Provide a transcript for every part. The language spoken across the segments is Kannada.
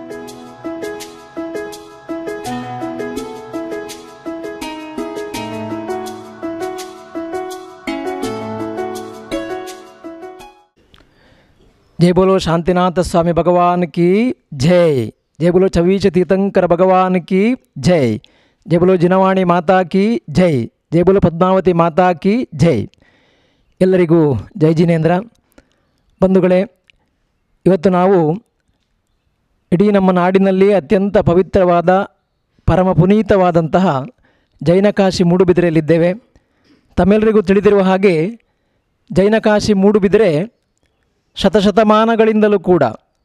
जय बोलो शांतिनाथ स्वामी भगवान की जय जय बोलो चवीच तीर्थंकर भगवान की जय जय बोलो ಜಿನವಾಣಿ ಮಾತಾ ಕಿ ಜೈ ಜೈ ಬೋಲೋ ಪದ್ಮಾವತಿ ಮಾತಾ ಕಿ ಜೈ ಎಲ್ಲರಿಗೂ ಜೈ ಜಿನೇಂದ್ರ ಬಂಧುಗಳೇ ಇವತ್ತು ನಾವು ಇಡೀ ನಮ್ಮ ನಾಡಿನಲ್ಲಿ ಅತ್ಯಂತ ಪವಿತ್ರವಾದ ಪರಮ ಪುನೀತವಾದಂತಹ ಜೈನಕಾಶಿ ಮೂಡುಬಿದಿರೆಯಲ್ಲಿದ್ದೇವೆ ತಮ್ಮೆಲ್ಲರಿಗೂ ತಿಳಿದಿರುವ ಹಾಗೆ ಜೈನಕಾಶಿ ಮೂಡುಬಿದಿರೆ ಶತಶತಮಾನಗಳಿಂದಲೂ ಕೂಡ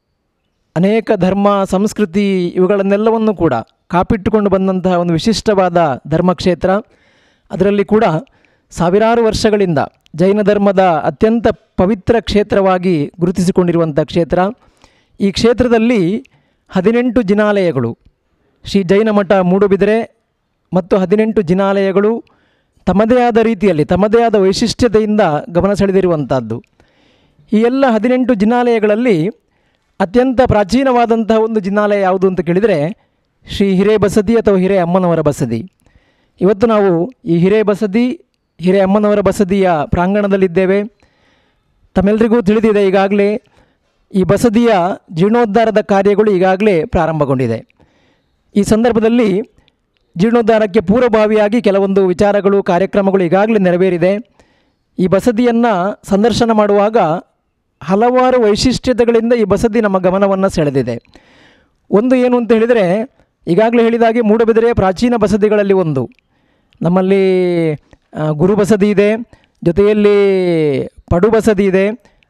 ಅನೇಕ ಧರ್ಮ ಸಂಸ್ಕೃತಿ ಇವುಗಳನ್ನೆಲ್ಲವನ್ನು ಕೂಡ ಕಾಪಿಟ್ಟುಕೊಂಡು ಬಂದಂತಹ ಒಂದು ವಿಶಿಷ್ಟವಾದ ಧರ್ಮಕ್ಷೇತ್ರ ಅದರಲ್ಲಿ ಕೂಡ ಸಾವಿರಾರು ವರ್ಷಗಳಿಂದ ಜೈನ ಧರ್ಮದ ಅತ್ಯಂತ ಪವಿತ್ರ ಕ್ಷೇತ್ರವಾಗಿ ಗುರುತಿಸಿಕೊಂಡಿರುವಂಥ ಕ್ಷೇತ್ರ ಈ ಕ್ಷೇತ್ರದಲ್ಲಿ ಹದಿನೆಂಟು ಜಿನಾಲಯಗಳು ಶ್ರೀ ಜೈನ ಮಠ ಮೂಡುಬಿದಿರೆ ಮತ್ತು ಹದಿನೆಂಟು ಜಿನಾಲಯಗಳು ತಮ್ಮದೇ ಆದ ರೀತಿಯಲ್ಲಿ ತಮ್ಮದೇ ಆದ ವೈಶಿಷ್ಟ್ಯತೆಯಿಂದ ಗಮನ ಸೆಳೆದಿರುವಂಥದ್ದು ಈ ಎಲ್ಲ ಹದಿನೆಂಟು ಜಿನಾಲಯಗಳಲ್ಲಿ ಅತ್ಯಂತ ಪ್ರಾಚೀನವಾದಂತಹ ಒಂದು ಜಿನಾಲಯ ಯಾವುದು ಅಂತ ಕೇಳಿದರೆ ಶ್ರೀ ಹಿರೇ ಬಸದಿ ಅಥವಾ ಹಿರೇ ಅಮ್ಮನವರ ಬಸದಿ ಇವತ್ತು ನಾವು ಈ ಹಿರೇ ಬಸದಿ ಹಿರೇ ಅಮ್ಮನವರ ಬಸದಿಯ ಪ್ರಾಂಗಣದಲ್ಲಿದ್ದೇವೆ ತಮ್ಮೆಲ್ಲರಿಗೂ ತಿಳಿದಿದೆ ಈಗಾಗಲೇ ಈ ಬಸದಿಯ ಜೀರ್ಣೋದ್ಧಾರದ ಕಾರ್ಯಗಳು ಈಗಾಗಲೇ ಪ್ರಾರಂಭಗೊಂಡಿದೆ ಈ ಸಂದರ್ಭದಲ್ಲಿ ಜೀರ್ಣೋದ್ಧಾರಕ್ಕೆ ಪೂರ್ವಭಾವಿಯಾಗಿ ಕೆಲವೊಂದು ವಿಚಾರಗಳು ಕಾರ್ಯಕ್ರಮಗಳು ಈಗಾಗಲೇ ನೆರವೇರಿದೆ ಈ ಬಸದಿಯನ್ನು ಸಂದರ್ಶನ ಮಾಡುವಾಗ ಹಲವಾರು ವೈಶಿಷ್ಟ್ಯತೆಗಳಿಂದ ಈ ಬಸದಿ ನಮ್ಮ ಗಮನವನ್ನು ಸೆಳೆದಿದೆ ಒಂದು ಏನು ಅಂತ ಹೇಳಿದರೆ ಈಗಾಗಲೇ ಹೇಳಿದಾಗೆ ಮೂಡಬಿದಿರೆ ಪ್ರಾಚೀನ ಬಸದಿಗಳಲ್ಲಿ ಒಂದು ನಮ್ಮಲ್ಲಿ ಆ, ಗುರು ಬಸದಿ ಇದೆ ಜೊತೆಯಲ್ಲಿ ಪಡು ಬಸದಿ ಇದೆ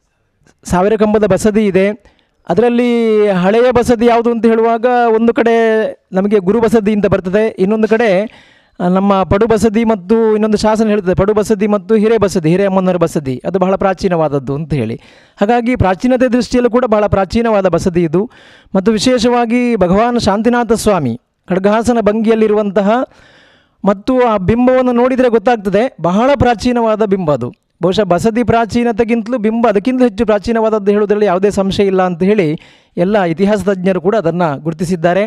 ಸಾವಿರ ಕಂಬದ ಬಸದಿ ಇದೆ ಅದರಲ್ಲಿ ಹಳೆಯ ಬಸದಿ ಯಾವುದು ಅಂತ ಹೇಳುವಾಗ ಒಂದು ಕಡೆ ನಮಗೆ ಗುರು ಬಸದಿ ಅಂತ ಬರ್ತದೆ ಇನ್ನೊಂದು ಕಡೆ ಆ, ನಮ್ಮ ಪಡು ಬಸದಿ ಮತ್ತು ಇನ್ನೊಂದು ಶಾಸನ ಹೇಳ್ತದೆ ಪಡು ಬಸದಿ ಮತ್ತು ಹಿರೇ ಬಸದಿ ಹಿರೇಯಮ್ಮನವರ ಬಸದಿ ಅದು ಬಹಳ ಪ್ರಾಚೀನವಾದದ್ದು ಅಂತ ಹೇಳಿ ಹಾಗಾಗಿ ಪ್ರಾಚೀನತೆ ದೃಷ್ಟಿಯಲ್ಲೂ ಕೂಡ ಬಹಳ ಪ್ರಾಚೀನವಾದ ಬಸದಿ ಇದು ಮತ್ತು ವಿಶೇಷವಾಗಿ ಭಗವಾನ್ ಶಾಂತಿನಾಥ ಸ್ವಾಮಿ ಖಡ್ಗಹಾಸನ ಭಂಗಿಯಲ್ಲಿರುವಂತಹ ಮತ್ತು ಆ ಬಿಂಬವನ್ನು ನೋಡಿದರೆ ಗೊತ್ತಾಗ್ತದೆ ಬಹಳ ಪ್ರಾಚೀನವಾದ ಬಿಂಬ ಅದು ಬಹುಶಃ ಬಸದಿ ಪ್ರಾಚೀನತೆಗಿಂತಲೂ ಬಿಂಬ ಅದಕ್ಕಿಂತ ಹೆಚ್ಚು ಪ್ರಾಚೀನವಾದದ್ದು ಹೇಳುವುದರಲ್ಲಿ ಯಾವುದೇ ಸಂಶಯ ಇಲ್ಲ ಅಂತ ಹೇಳಿ ಎಲ್ಲ ಇತಿಹಾಸ ತಜ್ಞರು ಕೂಡ ಅದನ್ನು ಗುರುತಿಸಿದ್ದಾರೆ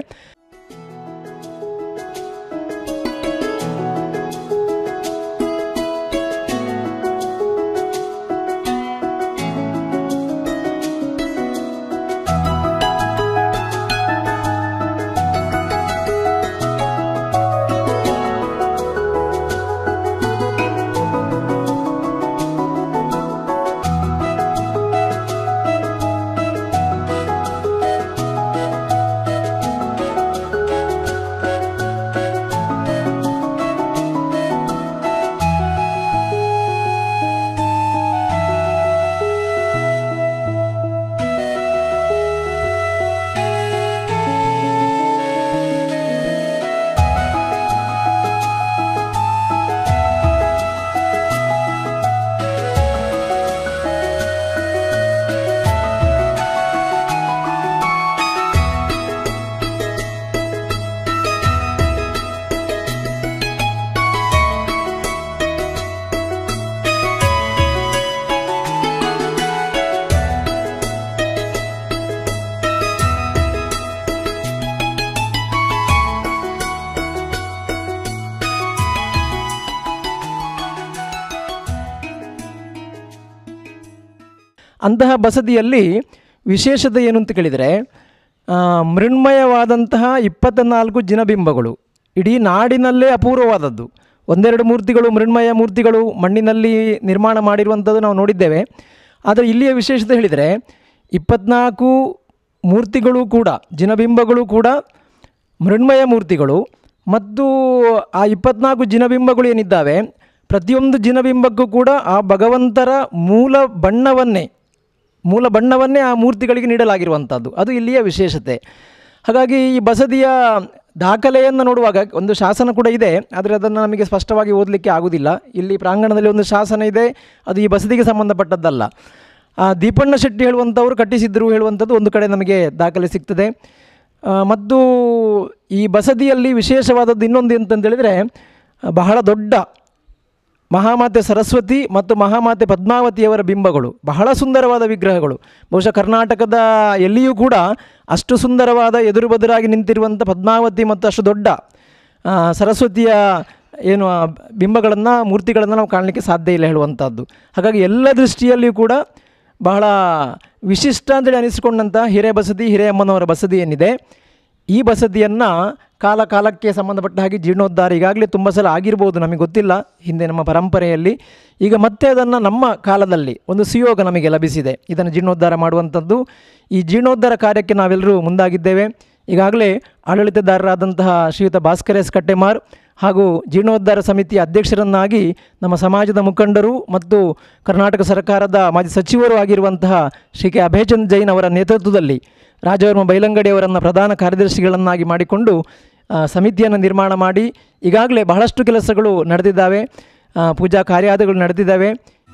ಅಂತಹ ಬಸದಿಯಲ್ಲಿ ವಿಶೇಷತೆ ಏನು ಅಂತ ಕೇಳಿದರೆ ಆ, ಮೃಣ್ಮಯವಾದಂತಹ ಇಪ್ಪತ್ತ ನಾಲ್ಕು ಜಿನಬಿಂಬಗಳು ಇಡೀ ನಾಡಿನಲ್ಲೇ ಅಪೂರ್ವವಾದದ್ದು ಒಂದೆರಡು ಮೂರ್ತಿಗಳು ಮೃಣ್ಮಯ ಮೂರ್ತಿಗಳು ಮಣ್ಣಿನಲ್ಲಿ ನಿರ್ಮಾಣ ಮಾಡಿರುವಂಥದ್ದು ನಾವು ನೋಡಿದ್ದೇವೆ ಆದರೆ ಇಲ್ಲಿಯ ವಿಶೇಷತೆ ಹೇಳಿದರೆ ಇಪ್ಪತ್ನಾಲ್ಕು ಮೂರ್ತಿಗಳು ಕೂಡ ಜಿನಬಿಂಬಗಳು ಕೂಡ ಮೃಣ್ಮಯ ಮೂರ್ತಿಗಳು ಮತ್ತು ಆ ಇಪ್ಪತ್ನಾಲ್ಕು ಜಿನಬಿಂಬಗಳು ಏನಿದ್ದಾವೆ ಪ್ರತಿಯೊಂದು ಜಿನಬಿಂಬಕ್ಕೂ ಕೂಡ ಆ ಭಗವಂತರ ಮೂಲ ಬಣ್ಣವನ್ನೇ ಮೂಲ ಬಣ್ಣವನ್ನೇ ಆ ಮೂರ್ತಿಗಳಿಗೆ ನೀಡಲಾಗಿರುವಂಥದ್ದು ಅದು ಇಲ್ಲಿಯ ವಿಶೇಷತೆ ಹಾಗಾಗಿ ಈ ಬಸದಿಯ ದಾಖಲೆಯನ್ನು ನೋಡುವಾಗ ಒಂದು ಶಾಸನ ಕೂಡ ಇದೆ ಆದರೆ ಅದನ್ನು ನಮಗೆ ಸ್ಪಷ್ಟವಾಗಿ ಓದಲಿಕ್ಕೆ ಆಗುವುದಿಲ್ಲ ಇಲ್ಲಿ ಪ್ರಾಂಗಣದಲ್ಲಿ ಒಂದು ಶಾಸನ ಇದೆ ಅದು ಈ ಬಸದಿಗೆ ಸಂಬಂಧಪಟ್ಟದ್ದಲ್ಲ ಆ ದೀಪಣ್ಣ ಶೆಟ್ಟಿ ಹೇಳುವಂಥವರು ಕಟ್ಟಿಸಿದ್ರು ಹೇಳುವಂಥದ್ದು ಒಂದು ಕಡೆ ನಮಗೆ ದಾಖಲೆ ಸಿಗ್ತದೆ ಆ, ಮತ್ತು ಈ ಬಸದಿಯಲ್ಲಿ ವಿಶೇಷವಾದದ್ದು ಇನ್ನೊಂದು ಅಂತಂತೇಳಿದರೆ ಬಹಳ ದೊಡ್ಡ ಮಹಾಮಾತೆ ಸರಸ್ವತಿ ಮತ್ತು ಮಹಾಮಾತೆ ಪದ್ಮಾವತಿಯವರ ಬಿಂಬಗಳು ಬಹಳ ಸುಂದರವಾದ ವಿಗ್ರಹಗಳು ಬಹುಶಃ ಕರ್ನಾಟಕದ ಎಲ್ಲಿಯೂ ಕೂಡ ಅಷ್ಟು ಸುಂದರವಾದ ಎದುರು ಬದುರಾಗಿ ನಿಂತಿರುವಂಥ ಪದ್ಮಾವತಿ ಮತ್ತು ಅಷ್ಟು ದೊಡ್ಡ ಆ, ಸರಸ್ವತಿಯ ಏನು ಆ ಬಿಂಬಗಳನ್ನು ಮೂರ್ತಿಗಳನ್ನು ನಾವು ಕಾಣಲಿಕ್ಕೆ ಸಾಧ್ಯ ಇಲ್ಲ ಹೇಳುವಂಥದ್ದು ಹಾಗಾಗಿ ಎಲ್ಲ ದೃಷ್ಟಿಯಲ್ಲಿಯೂ ಕೂಡ ಬಹಳ ವಿಶಿಷ್ಟ ಅಂತೇಳಿ ಅನಿಸಿಕೊಂಡಂಥ ಹಿರೇಬಸದಿ ಹಿರೇಯಮ್ಮನವರ ಬಸದಿ ಏನಿದೆ ಈ ಬಸದಿಯನ್ನು ಕಾಲ ಕಾಲಕ್ಕೆ ಸಂಬಂಧಪಟ್ಟ ಹಾಗೆ ಜೀರ್ಣೋದ್ಧಾರ ಈಗಾಗಲೇ ತುಂಬ ಸಲ ಆಗಿರ್ಬೋದು ನಮಗೆ ಗೊತ್ತಿಲ್ಲ ಹಿಂದೆ ನಮ್ಮ ಪರಂಪರೆಯಲ್ಲಿ ಈಗ ಮತ್ತೆ ಅದನ್ನು ನಮ್ಮ ಕಾಲದಲ್ಲಿ ಒಂದು ಸುಯೋಗ ನಮಗೆ ಲಭಿಸಿದೆ ಇದನ್ನು ಜೀರ್ಣೋದ್ಧಾರ ಮಾಡುವಂಥದ್ದು ಈ ಜೀರ್ಣೋದ್ಧಾರ ಕಾರ್ಯಕ್ಕೆ ನಾವೆಲ್ಲರೂ ಮುಂದಾಗಿದ್ದೇವೆ ಈಗಾಗಲೇ ಆಡಳಿತದಾರರಾದಂತಹ ಶ್ರೀಯುತ ಭಾಸ್ಕರ್ ಎಸ್ ಕಟ್ಟೆಮಾರ್ ಹಾಗೂ ಜೀರ್ಣೋದ್ಧಾರ ಸಮಿತಿಯ ಅಧ್ಯಕ್ಷರನ್ನಾಗಿ ನಮ್ಮ ಸಮಾಜದ ಮುಖಂಡರು ಮತ್ತು ಕರ್ನಾಟಕ ಸರ್ಕಾರದ ಮಾಜಿ ಸಚಿವರು ಆಗಿರುವಂತಹ ಶ್ರೀ ಕೆ ಅಭಯಚಂದ್ ಜೈನ್ ಅವರ ನೇತೃತ್ವದಲ್ಲಿ ರಾಜವರ್ಮ ಬೈಲಂಗಡಿ ಅವರನ್ನು ಪ್ರಧಾನ ಕಾರ್ಯದರ್ಶಿಗಳನ್ನಾಗಿ ಮಾಡಿಕೊಂಡು ಆ, ಸಮಿತಿಯನ್ನು ನಿರ್ಮಾಣ ಮಾಡಿ ಈಗಾಗಲೇ ಬಹಳಷ್ಟು ಕೆಲಸಗಳು ನಡೆದಿದ್ದಾವೆ ಆ, ಪೂಜಾ ಕಾರ್ಯಾದಿಗಳು ನಡೆದಿದ್ದಾವೆ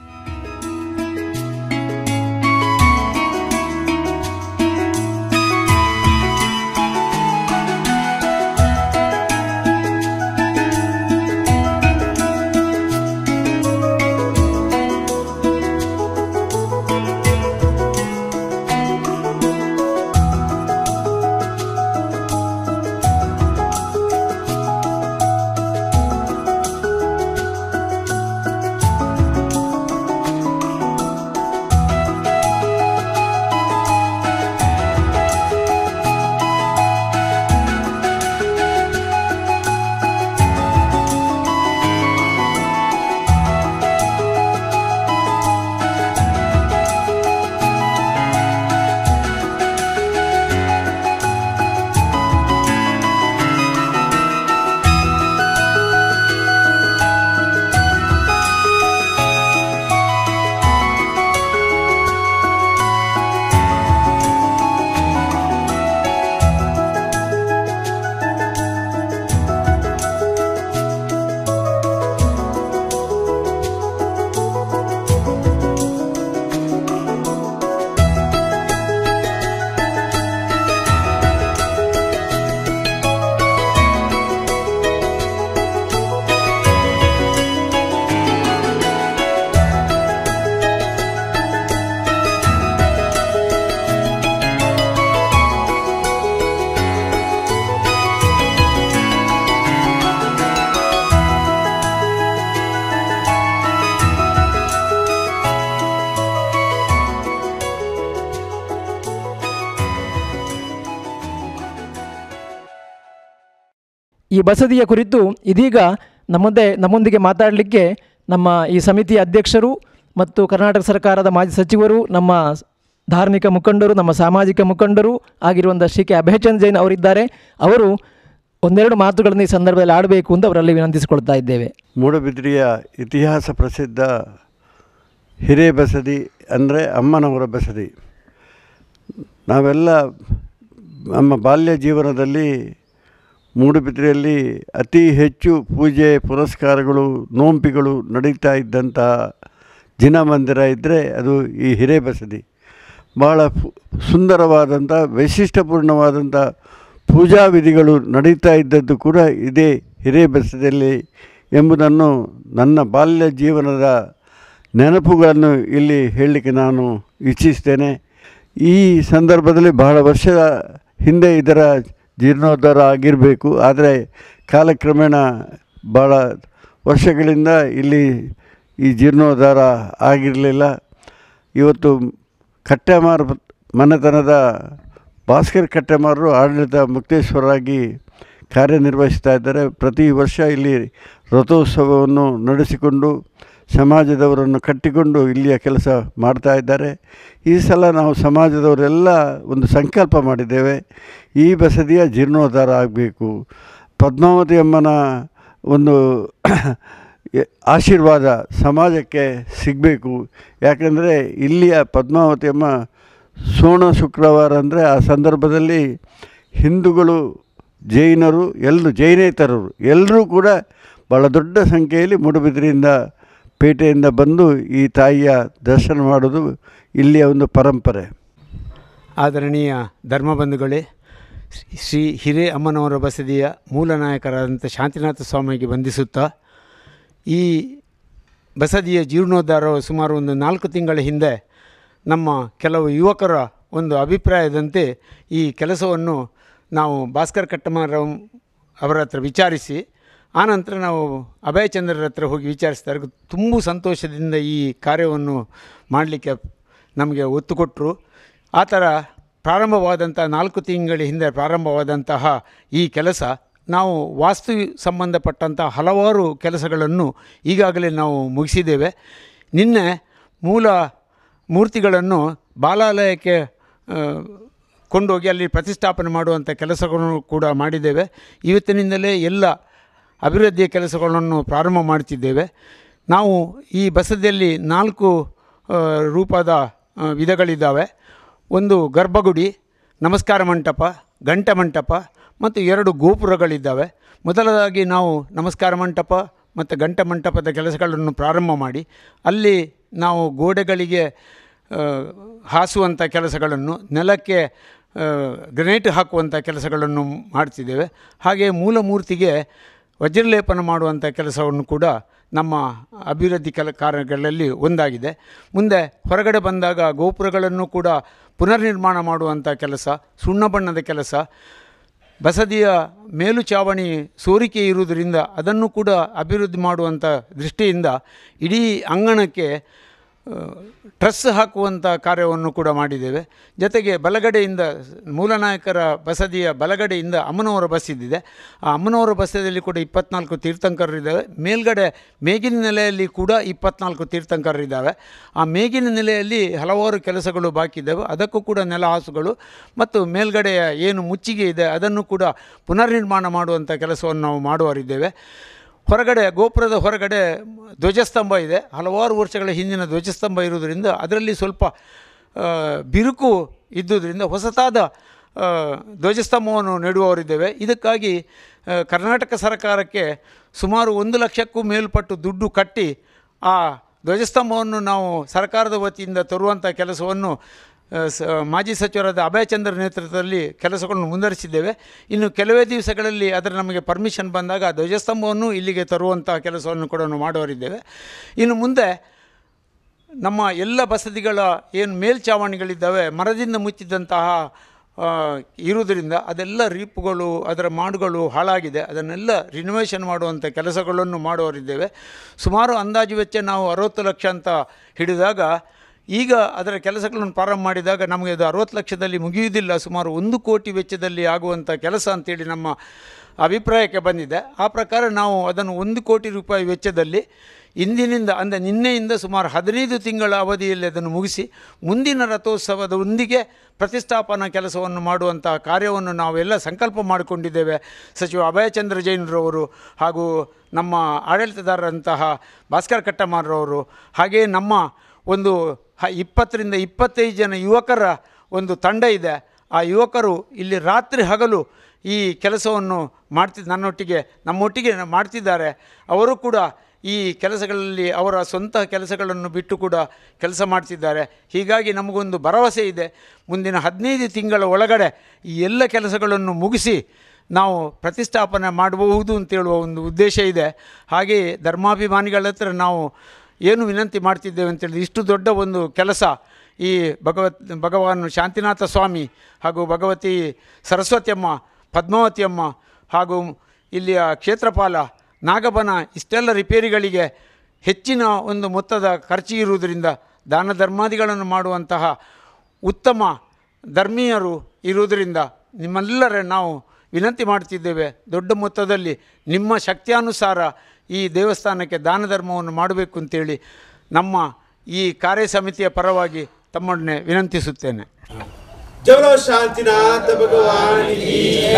ಈ ಬಸದಿಯ ಕುರಿತು ಇದೀಗ ನಮ್ಮದೇ ನಮ್ಮೊಂದಿಗೆ ಮಾತಾಡಲಿಕ್ಕೆ ನಮ್ಮ ಈ ಸಮಿತಿಯ ಅಧ್ಯಕ್ಷರು ಮತ್ತು ಕರ್ನಾಟಕ ಸರ್ಕಾರದ ಮಾಜಿ ಸಚಿವರು ನಮ್ಮ ಸ್- ಧಾರ್ಮಿಕ ಮುಖಂಡರು ನಮ್ಮ ಸಾಮಾಜಿಕ ಮುಖಂಡರು ಆಗಿರುವಂಥ ಶ್ರೀ ಕೆ ಅಭಯಚಂದ್ ಜೈನ್ ಅವರಿದ್ದಾರೆ ಅವರು ಒಂದೆರಡು ಮಾತುಗಳನ್ನು ಈ ಸಂದರ್ಭದಲ್ಲಿ ಆಡಬೇಕು ಅಂತ ಅವರಲ್ಲಿ ವಿನಂತಿಸಿಕೊಳ್ತಾ ಇದ್ದೇವೆ ಮೂಡಬಿದ್ರಿಯ ಇತಿಹಾಸ ಪ್ರಸಿದ್ಧ ಹಿರೇಬಸದಿ ಅಂದರೆ ಅಮ್ಮನವರ ಬಸದಿ ನಾವೆಲ್ಲ ನಮ್ಮ ಬಾಲ್ಯ ಜೀವನದಲ್ಲಿ ಮೂಡುಬಿದ್ರೆಯಲ್ಲಿ ಅತಿ ಹೆಚ್ಚು ಪೂಜೆ ಪುರಸ್ಕಾರಗಳು ನೋಂಪಿಗಳು ನಡೀತಾ ಇದ್ದಂಥ ಜಿನ ಮಂದಿರ ಇದ್ದರೆ ಅದು ಈ ಹಿರೇಬಸದಿ ಭಾಳ ಪು- ಸುಂದರವಾದಂಥ ವೈಶಿಷ್ಟ್ಯಪೂರ್ಣವಾದಂಥ ಪೂಜಾ ವಿಧಿಗಳು ನಡೀತಾ ಇದ್ದದ್ದು ಕೂಡ ಇದೇ ಹಿರೇಬಸದಿಯಲ್ಲಿ ಎಂಬುದನ್ನು ನನ್ನ ಬಾಲ್ಯ ಜೀವನದ ನೆನಪುಗಳನ್ನು ಇಲ್ಲಿ ಹೇಳಲಿಕ್ಕೆ ನಾನು ಇಚ್ಛಿಸ್ತೇನೆ ಈ ಸಂದರ್ಭದಲ್ಲಿ ಬಹಳ ವರ್ಷದ ಹಿಂದೆ ಇದರ ಜೀರ್ಣೋದ್ಧಾರ ಆಗಿರಬೇಕು ಆದರೆ ಕಾಲಕ್ರಮೇಣ ಭಾಳ ವರ್ಷಗಳಿಂದ ಇಲ್ಲಿ ಈ ಜೀರ್ಣೋದ್ಧಾರ ಆಗಿರಲಿಲ್ಲ ಇವತ್ತು ಕಟ್ಟೆಮಾರ್ ಮನೆತನದ ಭಾಸ್ಕರ್ ಕಟ್ಟೆಮಾರರು ಆಡಳಿತ ಮುಕ್ತೇಶ್ವರರಾಗಿ ಕಾರ್ಯನಿರ್ವಹಿಸ್ತಾ ಇದ್ದಾರೆ ಪ್ರತಿ ವರ್ಷ ಇಲ್ಲಿ ರಥೋತ್ಸವವನ್ನು ನಡೆಸಿಕೊಂಡು ಸಮಾಜದವರನ್ನು ಕಟ್ಟಿಕೊಂಡು ಇಲ್ಲಿಯ ಕೆಲಸ ಮಾಡ್ತಾ ಇದ್ದಾರೆ ಈ ಸಲ ನಾವು ಸಮಾಜದವರೆಲ್ಲ ಒಂದು ಸಂಕಲ್ಪ ಮಾಡಿದ್ದೇವೆ ಈ ಬಸದಿಯ ಜೀರ್ಣೋದ್ಧಾರ ಆಗಬೇಕು ಪದ್ಮಾವತಿ ಅಮ್ಮನ ಒಂದು ಎ- ಆಶೀರ್ವಾದ ಸಮಾಜಕ್ಕೆ ಸಿಗಬೇಕು ಯಾಕಂದರೆ ಇಲ್ಲಿಯ ಪದ್ಮಾವತಿ ಅಮ್ಮ ಸೋಣ ಶುಕ್ರವಾರ ಅಂದರೆ ಆ ಸಂದರ್ಭದಲ್ಲಿ ಹಿಂದೂಗಳು ಜೈನರು ಎಲ್ಲರೂ ಜೈನೇತರರು ಎಲ್ಲರೂ ಕೂಡ ಭಾಳ ದೊಡ್ಡ ಸಂಖ್ಯೆಯಲ್ಲಿ ಮೂಡುಬಿದ್ರಿಯಿಂದ ಪೇಟೆಯಿಂದ ಬಂದು ಈ ತಾಯಿಯ ದರ್ಶನ ಮಾಡೋದು ಇಲ್ಲಿಯ ಒಂದು ಪರಂಪರೆ ಆದರಣೀಯ ಧರ್ಮಬಂಧುಗಳೇ ಶ್ರೀ ಹಿರೇ ಅಮ್ಮನವರ ಬಸದಿಯ ಮೂಲ ನಾಯಕರಾದಂಥ ಶಾಂತಿನಾಥ ಸ್ವಾಮಿಗೆ ವಂದಿಸುತ್ತಾ ಈ ಬಸದಿಯ ಜೀರ್ಣೋದ್ಧಾರ ಸುಮಾರು ಒಂದು ನಾಲ್ಕು ತಿಂಗಳ ಹಿಂದೆ ನಮ್ಮ ಕೆಲವು ಯುವಕರ ಒಂದು ಅಭಿಪ್ರಾಯದಂತೆ ಈ ಕೆಲಸವನ್ನು ನಾವು ಭಾಸ್ಕರ್ ಕಟ್ಟಮಾರ ಅವರ ಹತ್ರ ವಿಚಾರಿಸಿ ಆನಂತರ ನಾವು ಅಭಯಚಂದ್ರರ ಹತ್ರ ಹೋಗಿ ವಿಚಾರಿಸಿದಾಗ ತುಂಬ ಸಂತೋಷದಿಂದ ಈ ಕಾರ್ಯವನ್ನು ಮಾಡಲಿಕ್ಕೆ ನಮಗೆ ಒತ್ತು ಕೊಟ್ಟರು ಆ ಥರ ಪ್ರಾರಂಭವಾದಂಥ ನಾಲ್ಕು ತಿಂಗಳ ಹಿಂದೆ ಪ್ರಾರಂಭವಾದಂತಹ ಈ ಕೆಲಸ ನಾವು ವಾಸ್ತು ಸಂಬಂಧಪಟ್ಟಂಥ ಹಲವಾರು ಕೆಲಸಗಳನ್ನು ಈಗಾಗಲೇ ನಾವು ಮುಗಿಸಿದ್ದೇವೆ ನಿನ್ನೆ ಮೂಲ ಮೂರ್ತಿಗಳನ್ನು ಬಾಲಾಲಯಕ್ಕೆ ಆ, ಕೊಂಡೋಗಿ ಅಲ್ಲಿ ಪ್ರತಿಷ್ಠಾಪನೆ ಮಾಡುವಂಥ ಕೆಲಸಗಳನ್ನು ಕೂಡ ಮಾಡಿದ್ದೇವೆ ಇವತ್ತಿನಿಂದಲೇ ಎಲ್ಲ ಅಭಿವೃದ್ಧಿಯ ಕೆಲಸಗಳನ್ನು ಪ್ರಾರಂಭ ಮಾಡ್ತಿದ್ದೇವೆ ನಾವು ಈ ಬಸದಿಯಲ್ಲಿ ನಾಲ್ಕು ಆ, ರೂಪದ ಆ, ವಿಧಗಳಿದ್ದಾವೆ ಒಂದು ಗರ್ಭಗುಡಿ ನಮಸ್ಕಾರ ಮಂಟಪ ಗಂಟೆ ಮಂಟಪ ಮತ್ತು ಎರಡು ಗೋಪುರಗಳಿದ್ದಾವೆ ಮೊದಲದಾಗಿ ನಾವು ನಮಸ್ಕಾರ ಮಂಟಪ ಮತ್ತು ಗಂಟೆ ಮಂಟಪದ ಕೆಲಸಗಳನ್ನು ಪ್ರಾರಂಭ ಮಾಡಿ ಅಲ್ಲಿ ನಾವು ಗೋಡೆಗಳಿಗೆ ಆ, ಹಾಸುವಂಥ ಕೆಲಸಗಳನ್ನು ನೆಲಕ್ಕೆ ಆ, ಗ್ರನೇಟ್ ಹಾಕುವಂಥ ಕೆಲಸಗಳನ್ನು ಮಾಡ್ತಿದ್ದೇವೆ ಹಾಗೆ ಮೂಲ ಮೂರ್ತಿಗೆ ವಜ್ರಲೇಪನ ಮಾಡುವಂಥ ಕೆಲಸವನ್ನು ಕೂಡ ನಮ್ಮ ಅಭಿವೃದ್ಧಿ ಕೆಲ ಕಾರ್ಯಗಳಲ್ಲಿ ಒಂದಾಗಿದೆ ಮುಂದೆ ಹೊರಗಡೆ ಬಂದಾಗ ಗೋಪುರಗಳನ್ನು ಕೂಡ ಪುನರ್ನಿರ್ಮಾಣ ಮಾಡುವಂಥ ಕೆಲಸ ಸುಣ್ಣ ಬಣ್ಣದ ಕೆಲಸ ಬಸದಿಯ ಮೇಲುಚಾವಣಿ ಸೋರಿಕೆ ಇರುವುದರಿಂದ ಅದನ್ನು ಕೂಡ ಅಭಿವೃದ್ಧಿ ಮಾಡುವಂಥ ದೃಷ್ಟಿಯಿಂದ ಇಡೀ ಅಂಗಣಕ್ಕೆ ಆ, ಟ್ರಸ್ ಹಾಕುವಂಥ ಕಾರ್ಯವನ್ನು ಕೂಡ ಮಾಡಿದ್ದೇವೆ ಜೊತೆಗೆ ಬಲಗಡೆಯಿಂದ ಮೂಲನಾಯಕರ ಬಸದಿಯ ಬಲಗಡೆಯಿಂದ ಅಮ್ಮನವರ ಬಸ್ ಇದ್ದಿದೆ ಆ ಅಮ್ಮನವರ ಬಸ್ಸದಲ್ಲಿ ಕೂಡ ಇಪ್ಪತ್ನಾಲ್ಕು ತೀರ್ಥಂಕರರಿದ್ದಾವೆ ಮೇಲ್ಗಡೆ ಮೇಗಿನ ನೆಲೆಯಲ್ಲಿ ಕೂಡ ಇಪ್ಪತ್ನಾಲ್ಕು ತೀರ್ಥಂಕರರಿದ್ದಾವೆ ಆ ಮೇಗಿನ ನೆಲೆಯಲ್ಲಿ ಹಲವಾರು ಕೆಲಸಗಳು ಬಾಕಿ ಇದ್ದಾವೆ ಅದಕ್ಕೂ ಕೂಡ ನೆಲ ಹಾಸುಗಳು ಮತ್ತು ಮೇಲ್ಗಡೆಯ ಏನು ಮುಚ್ಚಿಗೆ ಇದೆ ಅದನ್ನು ಕೂಡ ಪುನರ್ನಿರ್ಮಾಣ ಮಾಡುವಂಥ ಕೆಲಸವನ್ನು ನಾವು ಮಾಡುವರಿದ್ದೇವೆ ಹೊರಗಡೆ ಗೋಪುರದ ಹೊರಗಡೆ ಧ್ವಜಸ್ತಂಭ ಇದೆ ಹಲವಾರು ವರ್ಷಗಳ ಹಿಂದಿನ ಧ್ವಜಸ್ತಂಭ ಇರುವುದರಿಂದ ಅದರಲ್ಲಿ ಸ್ವಲ್ಪ ಆ, ಬಿರುಕು ಇದ್ದುದರಿಂದ ಹೊಸತಾದ ಆ, ಧ್ವಜಸ್ತಂಭವನ್ನು ನೆಡುವವರಿದ್ದೇವೆ ಇದಕ್ಕಾಗಿ ಆ, ಕರ್ನಾಟಕ ಸರ್ಕಾರಕ್ಕೆ ಸುಮಾರು ಒಂದು ಲಕ್ಷಕ್ಕೂ ಮೇಲ್ಪಟ್ಟು ದುಡ್ಡು ಕಟ್ಟಿ ಆ ಧ್ವಜಸ್ತಂಭವನ್ನು ನಾವು ಸರ್ಕಾರದ ವತಿಯಿಂದ ತರುವಂಥ ಕೆಲಸವನ್ನು ಆ, ಸ ಮಾಜಿ ಸಚಿವರಾದ ಅಭಯಚಂದ್ರ ನೇತೃತ್ವದಲ್ಲಿ ಕೆಲಸಗಳನ್ನು ಮುಂದುವರಿಸಿದ್ದೇವೆ ಇನ್ನು ಕೆಲವೇ ದಿವಸಗಳಲ್ಲಿ ಅದರ ನಮಗೆ ಪರ್ಮಿಷನ್ ಬಂದಾಗ ಆ ಧ್ವಜಸ್ತಂಭವನ್ನು ಇಲ್ಲಿಗೆ ತರುವಂಥ ಕೆಲಸವನ್ನು ಕೂಡ ನಾವು ಮಾಡುವರಿದ್ದೇವೆ ಇನ್ನು ಮುಂದೆ ನಮ್ಮ ಎಲ್ಲ ಬಸದಿಗಳ ಏನು ಮೇಲ್ಛಾವಣಿಗಳಿದ್ದಾವೆ ಮರದಿಂದ ಮುಚ್ಚಿದಂತಹ ಆ, ಇರುವುದರಿಂದ ಅದೆಲ್ಲ ರೀಪುಗಳು ಅದರ ಮಾಡುಗಳು ಹಾಳಾಗಿದೆ ಅದನ್ನೆಲ್ಲ ರಿನೋವೇಷನ್ ಮಾಡುವಂಥ ಕೆಲಸಗಳನ್ನು ಮಾಡುವರಿದ್ದೇವೆ ಸುಮಾರು ಅಂದಾಜು ವೆಚ್ಚ ನಾವು ಅರವತ್ತು ಲಕ್ಷ ಅಂತ ಹಿಡಿದಾಗ ಈಗ ಅದರ ಕೆಲಸಗಳನ್ನು ಪ್ರಾರಂಭ ಮಾಡಿದಾಗ ನಮಗೆ ಅದು ಅರವತ್ತು ಲಕ್ಷದಲ್ಲಿ ಮುಗಿಯುವುದಿಲ್ಲ ಸುಮಾರು ಒಂದು ಕೋಟಿ ವೆಚ್ಚದಲ್ಲಿ ಆಗುವಂಥ ಕೆಲಸ ಅಂತೇಳಿ ನಮ್ಮ ಅಭಿಪ್ರಾಯಕ್ಕೆ ಬಂದಿದೆ ಆ ಪ್ರಕಾರ ನಾವು ಅದನ್ನು ಒಂದು ಕೋಟಿ ರೂಪಾಯಿ ವೆಚ್ಚದಲ್ಲಿ ಇಂದಿನಿಂದ ಅಂದರೆ ನಿನ್ನೆಯಿಂದ ಸುಮಾರು ಹದಿನೈದು ತಿಂಗಳ ಅವಧಿಯಲ್ಲಿ ಅದನ್ನು ಮುಗಿಸಿ ಮುಂದಿನ ರಥೋತ್ಸವದೊಂದಿಗೆ ಪ್ರತಿಷ್ಠಾಪನಾ ಕೆಲಸವನ್ನು ಮಾಡುವಂಥ ಕಾರ್ಯವನ್ನು ನಾವೆಲ್ಲ ಸಂಕಲ್ಪ ಮಾಡಿಕೊಂಡಿದ್ದೇವೆ ಸಚಿವ ಅಭಯಚಂದ್ರ ಜೈನ್ರವರು ಹಾಗೂ ನಮ್ಮ ಆಡಳಿತದಾರರಂತಹ ಭಾಸ್ಕರ್ ಕಟ್ಟಮಾರ್ರವರು ಹಾಗೆಯೇ ನಮ್ಮ ಒಂದು ಹ ಇಪ್ಪತ್ತರಿಂದ ಇಪ್ಪತ್ತೈದು ಜನ ಯುವಕರ ಒಂದು ತಂಡ ಇದೆ ಆ ಯುವಕರು ಇಲ್ಲಿ ರಾತ್ರಿ ಹಗಲು ಈ ಕೆಲಸವನ್ನು ಮಾಡ್ತಿ ನನ್ನೊಟ್ಟಿಗೆ ನಮ್ಮೊಟ್ಟಿಗೆ ಮಾಡ್ತಿದ್ದಾರೆ ಅವರು ಕೂಡ ಈ ಕೆಲಸಗಳಲ್ಲಿ ಅವರ ಸ್ವಂತ ಕೆಲಸಗಳನ್ನು ಬಿಟ್ಟು ಕೂಡ ಕೆಲಸ ಮಾಡ್ತಿದ್ದಾರೆ ಹೀಗಾಗಿ ನಮಗೊಂದು ಭರವಸೆ ಇದೆ ಮುಂದಿನ ಹದಿನೈದು ತಿಂಗಳ ಒಳಗಡೆ ಈ ಎಲ್ಲ ಕೆಲಸಗಳನ್ನು ಮುಗಿಸಿ ನಾವು ಪ್ರತಿಷ್ಠಾಪನೆ ಮಾಡಬಹುದು ಅಂತೇಳುವ ಒಂದು ಉದ್ದೇಶ ಇದೆ ಹಾಗೆಯೇ ಧರ್ಮಾಭಿಮಾನಿಗಳ ಹತ್ರ ನಾವು ಏನು ವಿನಂತಿ ಮಾಡ್ತಿದ್ದೇವೆ ಅಂತೇಳಿದ್ರೆ ಇಷ್ಟು ದೊಡ್ಡ ಒಂದು ಕೆಲಸ ಈ ಭಗವತ್ ಭಗವಾನ್ ಶಾಂತಿನಾಥ ಸ್ವಾಮಿ ಹಾಗೂ ಭಗವತಿ ಸರಸ್ವತಿಯಮ್ಮ ಪದ್ಮಾವತಿಯಮ್ಮ ಹಾಗೂ ಇಲ್ಲಿಯ ಕ್ಷೇತ್ರಪಾಲ ನಾಗಬನ ಇಷ್ಟೆಲ್ಲ ರಿಪೇರಿಗಳಿಗೆ ಹೆಚ್ಚಿನ ಒಂದು ಮೊತ್ತದ ಖರ್ಚು ಇರುವುದರಿಂದ ದಾನ ಧರ್ಮಾದಿಗಳನ್ನು ಮಾಡುವಂತಹ ಉತ್ತಮ ಧರ್ಮೀಯರು ಇರುವುದರಿಂದ ನಿಮ್ಮೆಲ್ಲರ ನಾವು ವಿನಂತಿ ಮಾಡ್ತಿದ್ದೇವೆ ದೊಡ್ಡ ಮೊತ್ತದಲ್ಲಿ ನಿಮ್ಮ ಶಕ್ತಿಯಾನುಸಾರ ಈ ದೇವಸ್ಥಾನಕ್ಕೆ ದಾನ ಧರ್ಮವನ್ನು ಮಾಡಬೇಕು ಅಂತೇಳಿ ನಮ್ಮ ಈ ಕಾರ್ಯ ಸಮಿತಿಯ ಪರವಾಗಿ ತಮ್ಮೊಡನೆ ವಿನಂತಿಸುತ್ತೇನೆ जबलो शांतिनाथ भगवान की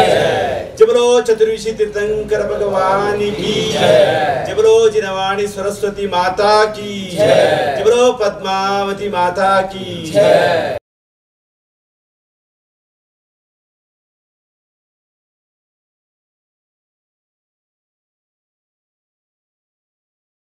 जबलो चतुर्विशी तीर्थंकर भगवान की जबलो जिनवाणी सरस्वती माता की जबलो पद्मावती माता की